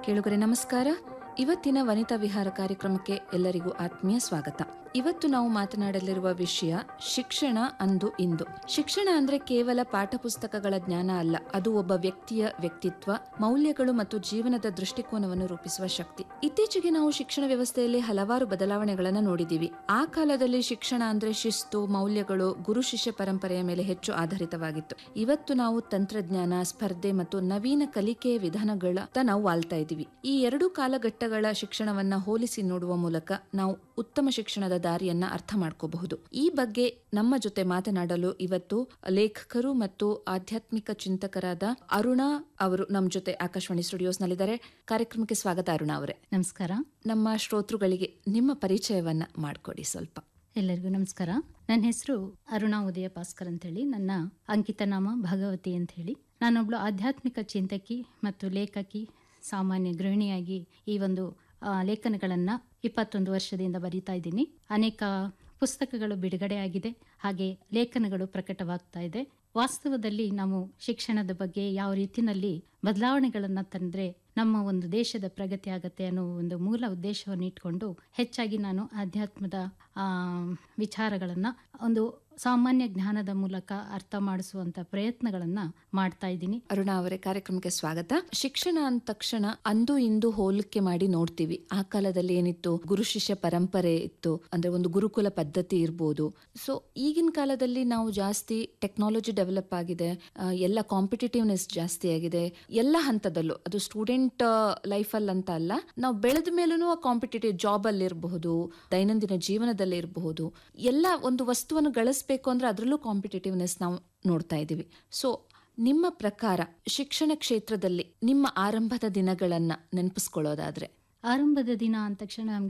ಕೇಳುಗರೆ ನಮಸ್ಕಾರ ಇವತ್ತಿನ ವನಿತಾ ವಿಹಾರ ಕಾರ್ಯಕ್ರಮಕ್ಕೆ ಎಲ್ಲರಿಗೂ ಆತ್ಮೀಯ ಸ್ವಾಗತ ಇವತ್ತು ನಾವು ಮಾತನಾಡಲಿರುವ ವಿಷಯ ಶಿಕ್ಷಣ ಅಂದು ಇಂದು ಶಿಕ್ಷಣ ಅಂದ್ರೆ ಕೇವಲ ಪಾಠ ಪುಸ್ತಕಗಳ ಜ್ಞಾನ ಅಲ್ಲ ಅದು ಒಬ್ಬ ವ್ಯಕ್ತಿಯ ವ್ಯಕ್ತಿತ್ವ ಮೌಲ್ಯಗಳು ಮತ್ತು ಜೀವನದ ದೃಷ್ಟಿಕೋನವನ್ನು ರೂಪಿಸುವ ಶಕ್ತಿ ಇತ್ತೀಚೆಗೆ ನಾವು ಶಿಕ್ಷಣ ವ್ಯವಸ್ಥೆಯಲ್ಲಿ ಹಲವಾರು ಬದಲಾವಣೆಗಳನ್ನು ನೋಡಿದ್ದೀವಿ ಆ ಕಾಲದಲ್ಲಿ ಶಿಕ್ಷಣ ಅಂದ್ರೆ ಶಿಸ್ತು ಮೌಲ್ಯಗಳು ಗುರು ಶಿಷ್ಯ ಪರಂಪರೆಯ ಮೇಲೆ ಹೆಚ್ಚು ಆಧಾರಿತವಾಗಿತ್ತು ಇವತ್ತು ನಾವು ತಂತ್ರಜ್ಞಾನ ಸ್ಪರ್ಧೆ ಮತ್ತು ನವೀನ ಕಲಿಕೆಯ ವಿಧಾನಗಳತ್ತ ನಾವು ಆಳ್ತಾ ಇದ್ದೀವಿ ಈ ಎರಡು ಕಾಲಘಟ್ಟಗಳ ಶಿಕ್ಷಣವನ್ನ ಹೋಲಿಸಿ ನೋಡುವ ಮೂಲಕ ನಾವು ಉತ್ತಮ ಶಿಕ್ಷಣದ ದಾರಿಯನ್ನ ಅರ್ಥ ಮಾಡ್ಕೋಬಹುದು ಈ ಬಗ್ಗೆ ನಮ್ಮ ಜೊತೆ ಮಾತನಾಡಲು ಇವತ್ತು ಲೇಖಕರು ಮತ್ತು ಆಧ್ಯಾತ್ಮಿಕ ಚಿಂತಕರಾದ ಅರುಣಾ ಅವರು ನಮ್ಮ ಜೊತೆ ಆಕಾಶವಾಣಿ ಸ್ಟುಡಿಯೋಸ್ ನಲ್ಲಿದ್ದಾರೆ ಕಾರ್ಯಕ್ರಮಕ್ಕೆ ಸ್ವಾಗತ ಅರುಣಾ ಅವರೇ ನಮಸ್ಕಾರ ನಮ್ಮ ಶ್ರೋತೃಗಳಿಗೆ ನಿಮ್ಮ ಪರಿಚಯವನ್ನ ಮಾಡಿಕೊಡಿ ಸ್ವಲ್ಪ ಎಲ್ಲರಿಗೂ ನಮಸ್ಕಾರ ನನ್ನ ಹೆಸರು ಅರುಣಾ ಉದಯ ಭಾಸ್ಕರ್ ಅಂತ ಹೇಳಿ ನನ್ನ ಅಂಕಿತ ನಾಮ ಭಗವತಿ ಅಂತ ಹೇಳಿ ನಾನೊಬ್ಳು ಆಧ್ಯಾತ್ಮಿಕ ಚಿಂತಕಿ ಮತ್ತು ಲೇಖಕಿ ಸಾಮಾನ್ಯ ಗೃಹಿಣಿಯಾಗಿ ಈ ಒಂದು ಆ, ಲೇಖನಗಳನ್ನ ಇಪ್ಪತ್ತೊಂದು ವರ್ಷದಿಂದ ಬರೀತಾ ಇದ್ದೀನಿ ಅನೇಕ ಪುಸ್ತಕಗಳು ಬಿಡುಗಡೆಯಾಗಿದೆ ಹಾಗೆ ಲೇಖನಗಳು ಪ್ರಕಟವಾಗ್ತಾ ಇದೆ ವಾಸ್ತವದಲ್ಲಿ ನಾವು ಶಿಕ್ಷಣದ ಬಗ್ಗೆ ಯಾವ ರೀತಿನಲ್ಲಿ ಬದಲಾವಣೆಗಳನ್ನು ತಂದ್ರೆ ನಮ್ಮ ಒಂದು ದೇಶದ ಪ್ರಗತಿ ಆಗತ್ತೆ ಅನ್ನೋ ಒಂದು ಮೂಲ ಉದ್ದೇಶವನ್ನು ಇಟ್ಕೊಂಡು ಹೆಚ್ಚಾಗಿ ನಾನು ಆಧ್ಯಾತ್ಮದ ಆ, ವಿಚಾರಗಳನ್ನ ಒಂದು ಸಾಮಾನ್ಯ ಜ್ಞಾನದ ಮೂಲಕ ಅರ್ಥ ಮಾಡಿಸುವಂತ ಪ್ರಯತ್ನಗಳನ್ನ ಮಾಡ್ತಾ ಇದ್ದೀನಿ ಅರುಣಾ ಅವರೇ ಕಾರ್ಯಕ್ರಮಕ್ಕೆ ಸ್ವಾಗತ ಶಿಕ್ಷಣ ಅಂದ ತಕ್ಷಣ ಅಂದು ಇಂದು ಹೋಲಿಕೆ ಮಾಡಿ ನೋಡ್ತೀವಿ ಆ ಕಾಲದಲ್ಲಿ ಏನಿತ್ತು ಗುರು ಶಿಷ್ಯ ಪರಂಪರೆ ಇತ್ತು ಅಂದ್ರೆ ಒಂದು ಗುರುಕುಲ ಪದ್ಧತಿ ಇರ್ಬೋದು ಸೊ ಈಗಿನ ಕಾಲದಲ್ಲಿ ನಾವು ಜಾಸ್ತಿ ಟೆಕ್ನಾಲಜಿ ಡೆವಲಪ್ ಆಗಿದೆ ಆ, ಎಲ್ಲ ಕಾಂಪಿಟೇಟಿವ್ನೆಸ್ ಜಾಸ್ತಿ ಆಗಿದೆ ಎಲ್ಲ ಹಂತದಲ್ಲೂ ಅದು ಸ್ಟೂಡೆಂಟ್ ಲೈಫಲ್ಲಿ ಅಂತ ಅಲ್ಲ ನಾವು ಬೆಳೆದ ಮೇಲೂ ಕಾಂಪಿಟೇಟಿವ್ ಜಾಬ್ ಅಲ್ಲಿ ಇರಬಹುದು ದೈನಂದಿನ ಜೀವನದಲ್ಲಿ ಇರಬಹುದು ಎಲ್ಲ ಒಂದು ವಸ್ತುವನ್ನು ಗಳಿಸ್ಬೇಕು ಅಂದ್ರೆ ಅದರಲ್ಲೂ ಕಾಂಪಿಟೇಟಿವ್ನೆಸ್ ನಾವು ನೋಡ್ತಾ ಇದ್ದೀವಿ ಸೊ ನಿಮ್ಮ ಪ್ರಕಾರ ಶಿಕ್ಷಣ ಕ್ಷೇತ್ರದಲ್ಲಿ ನಿಮ್ಮ ಆರಂಭದ ದಿನಗಳನ್ನ ನೆನಪಿಸ್ಕೊಳ್ಳೋದಾದ್ರೆ ಆರಂಭದ ದಿನ ಅಂದ ತಕ್ಷಣ